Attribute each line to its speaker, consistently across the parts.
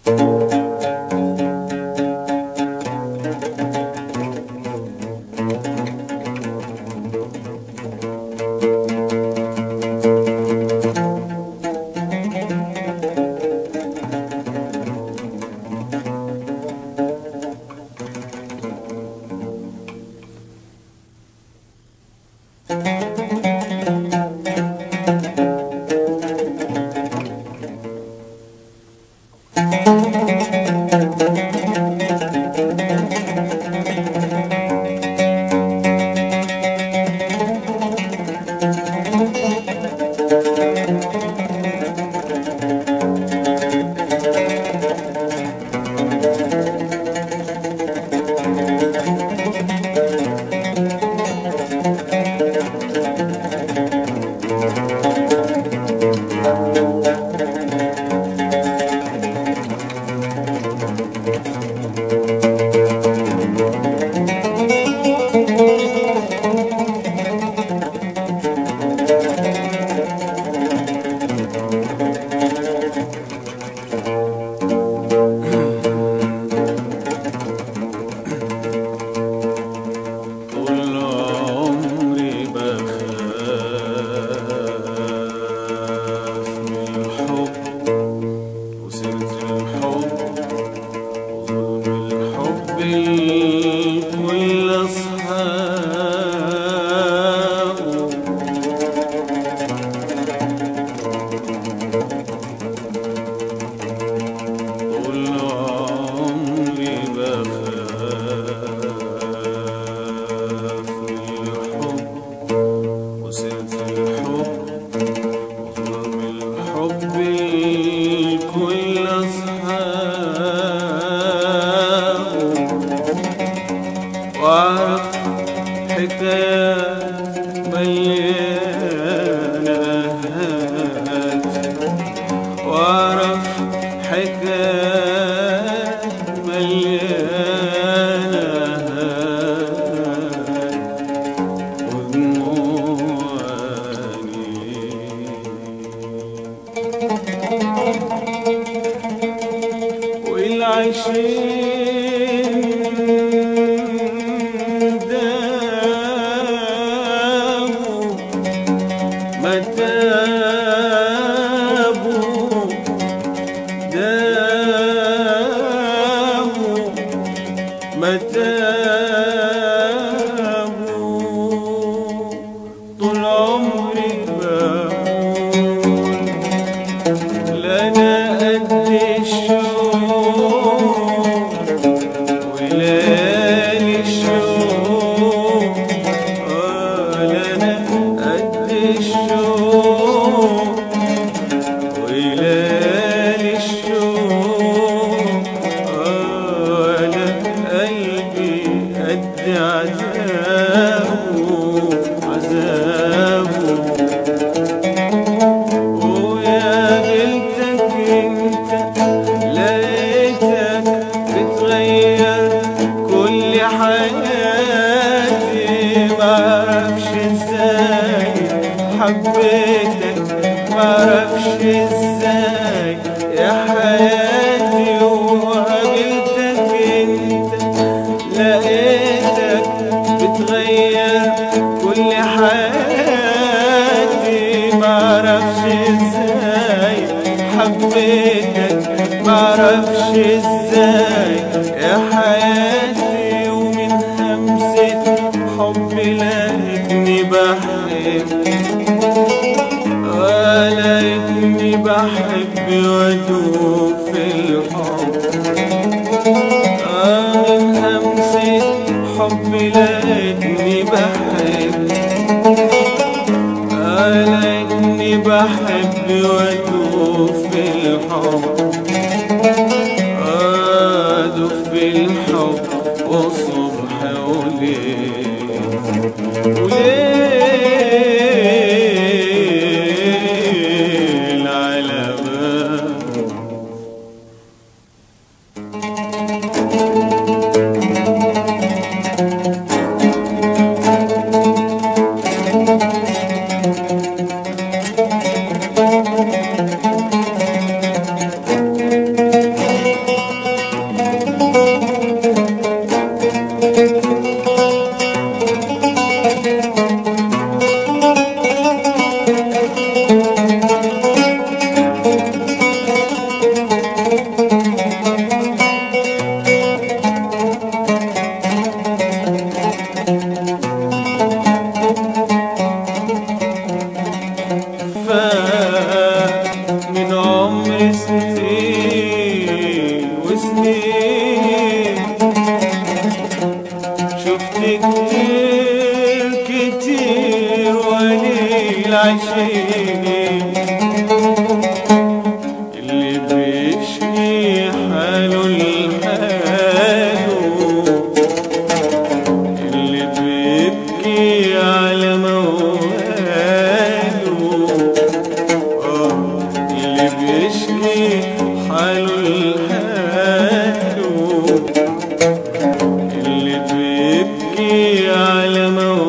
Speaker 1: طول عمري بخاف من الحب وسيرة الحب وظلم الحب لكل أصحابه طول عمري بخاف من الحب وسيرة الحب وظلم الحب لكل أصحابه وأعرف حكايات مليانة هات واعرف حكايات مليانة ودموعي والعشيق داموا متابوا داموا متابوا طول عمري بقول لنا قد الشوق وليالي الشوق آه لنا قد الشوق وليالي الشوق آه أنا قلبي قد عذابه عذابه ويا بنتك انت لقيتك بتغير كل حياتي معرفش ازاي حبيتك معرفش ازاي يا حياتي وقابلتك انت لقيتك بتغير كل حياتي معرفش ازاي حبيتك معرفش ازاي يا حياتي ومن همسة حب لقيتني بحب ولقيتني بحب وادوب في الحب آه من همسة حب لقيتني بحب آه لقيتني بحب وادوب في الحب أدوب في الحب وصبح وليل وليل على باب بيبكي حاله الحلو اللي بيبكي على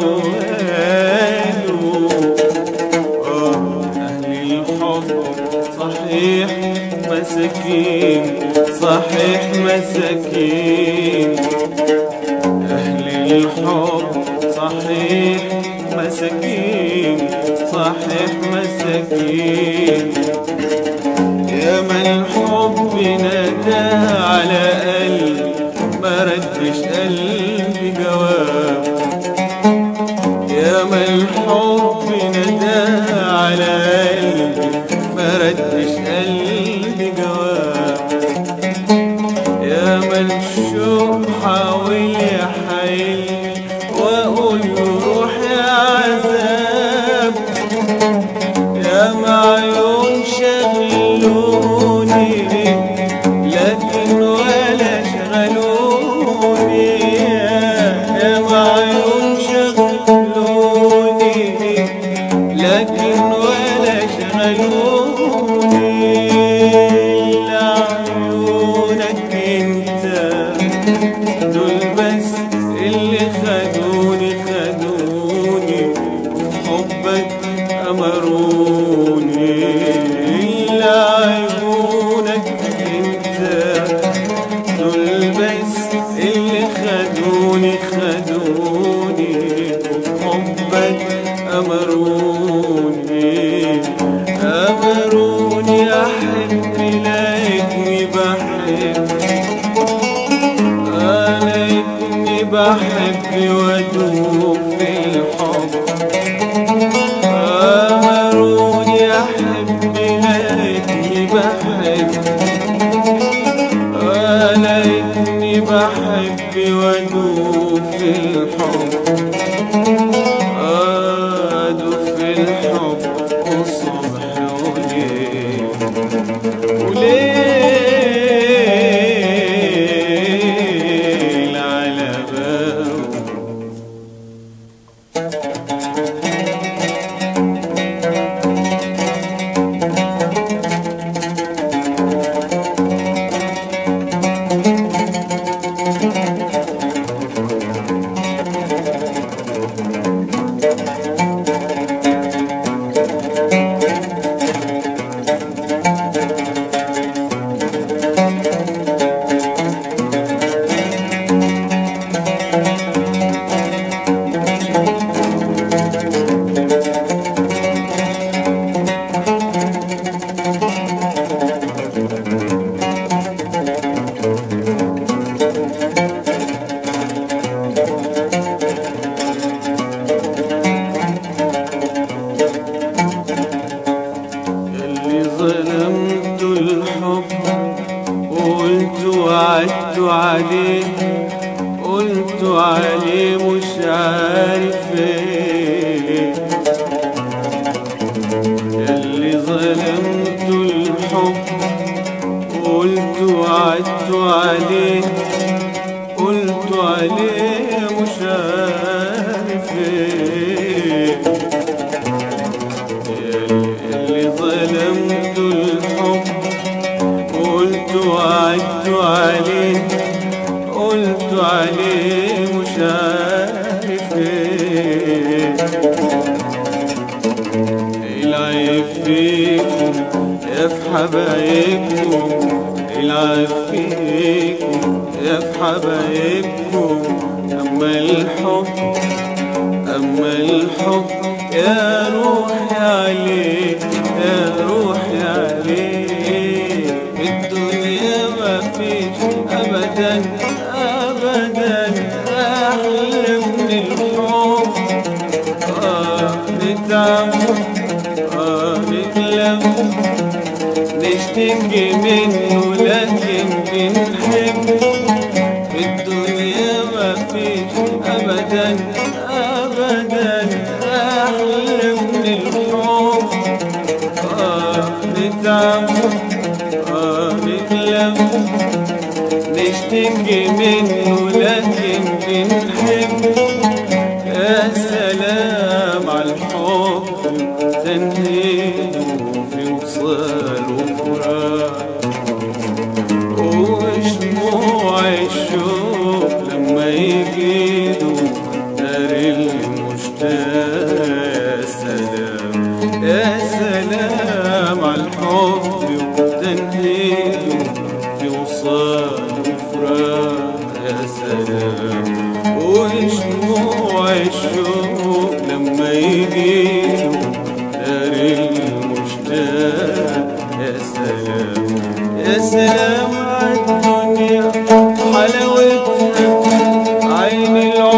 Speaker 1: مواله آه أهل الحب صحيح مساكين صحيح مساكين أهل الحب صحيح مساكين صحيح مساكين يا من الحب نادى على قلبي ما ردش قلبي جواب يا من الحب نادى على قلبي ما ردش قلبي جواب يا من الشوق حاول يحيلني واقول له روح يا عذاب يا معيون شغلوني لكن ولا شغلوني يا معيون شغلوني لكن ولا شغلوني إلا عيونك انت دول بس اللي خدوني خدوني حبك أمروني إلا عيونك انت دول بس اللي خدوني خدوني حبك أمروني أمروني أحب لقيتني بحب لقيتني بحب وأدوب في الحب أمروني أحب لقيتني بحب لقيتني بحب وأدوب في الحب أدوب في الحب والصبح وليل وليل على باب اللي ظلمت الحب وقلت وعدت عليه قلت عليه مش عارف ايه اللي ظلمت الحب وقلت وعدت عليه قلت عليه مش عارف ايه اللي ظلمت الحب قلت وعدت عليه قلت عليه مش عارف ايه العيب فيكم يا في حبايبكم العيب فيكم يا في حبايبكم اما الحب أما الحب يا روحي عليك يا روحي عليك في الدنيا ما فيش أبدا أبدا أحلى من الحب آه نتعب آه نتلم نشتكي منه لكن بنحب في الدنيا ما فيش أبدا أبدا أحلى من الحب آه نتعب آه نتلم نشتكي منه لكن بنحب يا سلام على الحب تنهيده في وصال وفراق حبي وتنهيده في وصال وفراق يا سلام وشموع الشوق لما يجيله دار المشتاق يا سلام يا سلام عالدنيا حلاوتها عين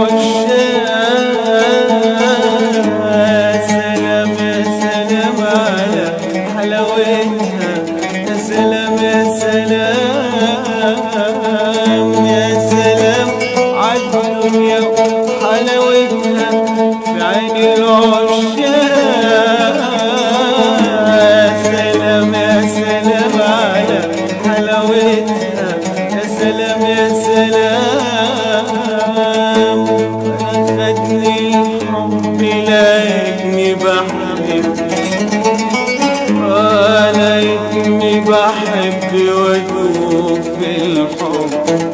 Speaker 1: العشاق يا سلام يا سلام على حلاوتها يا سلام يا سلام يا سلام عالدنيا حلاوتها في عين العشاق يا سلام يا سلام على حلاوتها يا سلام يا سلام أخدني الحب لقيتني بحب لقيتني بحب وادوب في الحب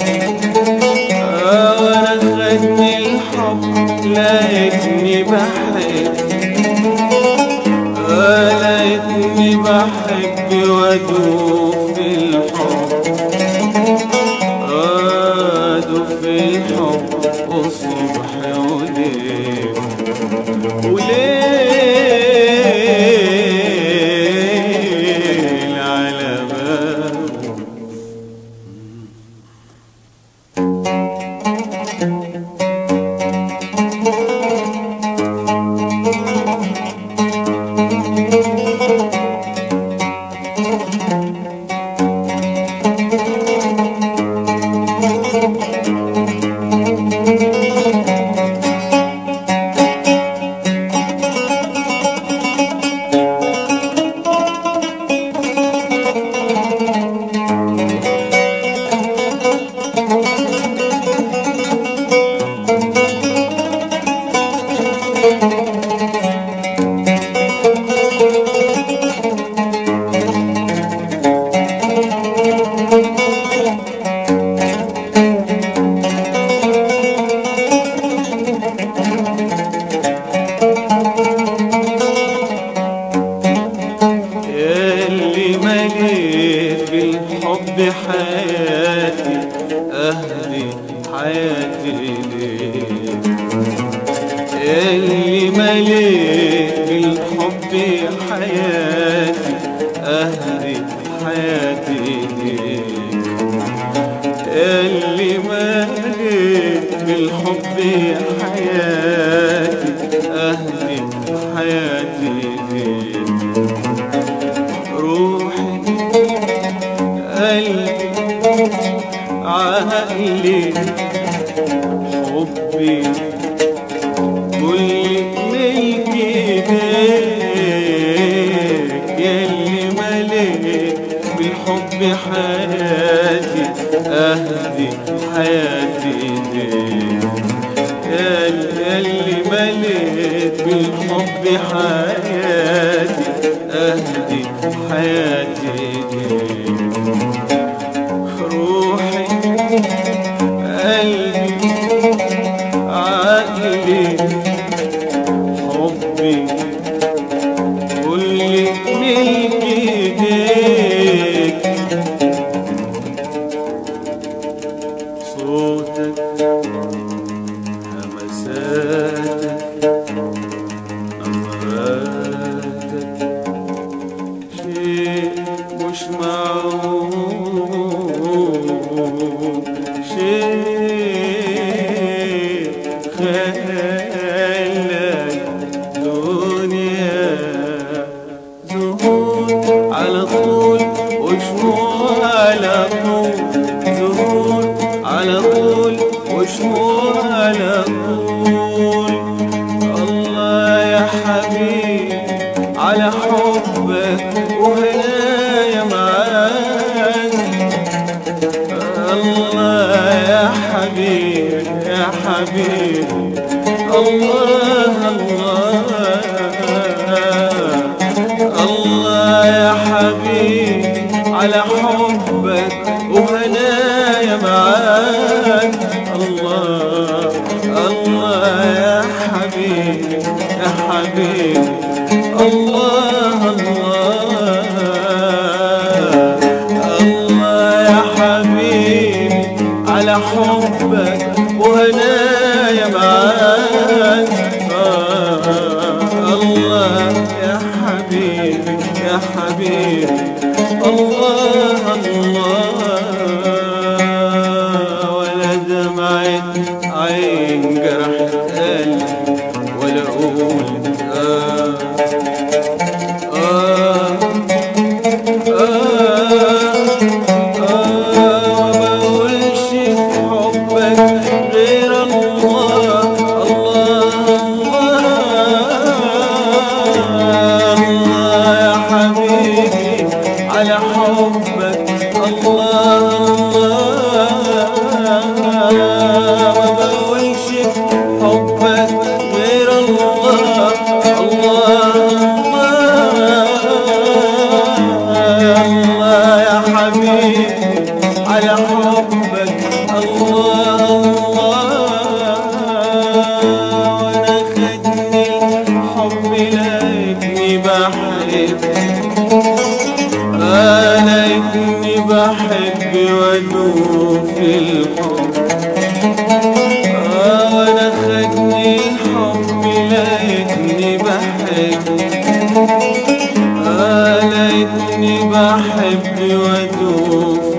Speaker 1: وانا خدني الحب لقيتني بحب لقيتني بحب وادوب في الحب ادوب في الحب والصبح وليل وليل على باب ياللي مليت بالحب حياتي أهلي حياتي ليك ياللي مليت بالحب حياتي أهلي حياتي ليك اللي مليت بالحب حياتي أهلي حياتي ليك روحي قلبي عقلي حبي كل ملكي ليك ياللي مليت بالحب حياتي أهدي حياتي ليك ياللي مليت بالحب حياتي أهدي حياتي ليك روحي قلبي عقلي حبي كل ملكي ليك صوتك همساتك نظراتك شيء مش معقول شيء خيالك دنيا زهور على طول وشموع على طول زهور على طول وشموع على طول الله يا حبيبي على حبك وهنايا معاك الله يا حبيبي يا حبيبي الله الله الله يا حبيبي على حبك وهنايا معاك الله الله يا حبيبي يا حبيبي الله الله حبك وهنايا معاك آه الله يا حبيبي يا حبيبي الله الله ولا دمعة عين جرحت قلبي ولا قولت آه آه ما بقولش في حبك غير الله الله الله يا حبيبي على حبك الله الله ما بقولش في حبك غير الله الله الله يا حبيبي على حبك الله وانا خدني الحب لقيتني بحب انا لقيتني بحب وادوب في الحب آه وانا خدني الحب لقيتني بحب آه لقيتني بحب وادوب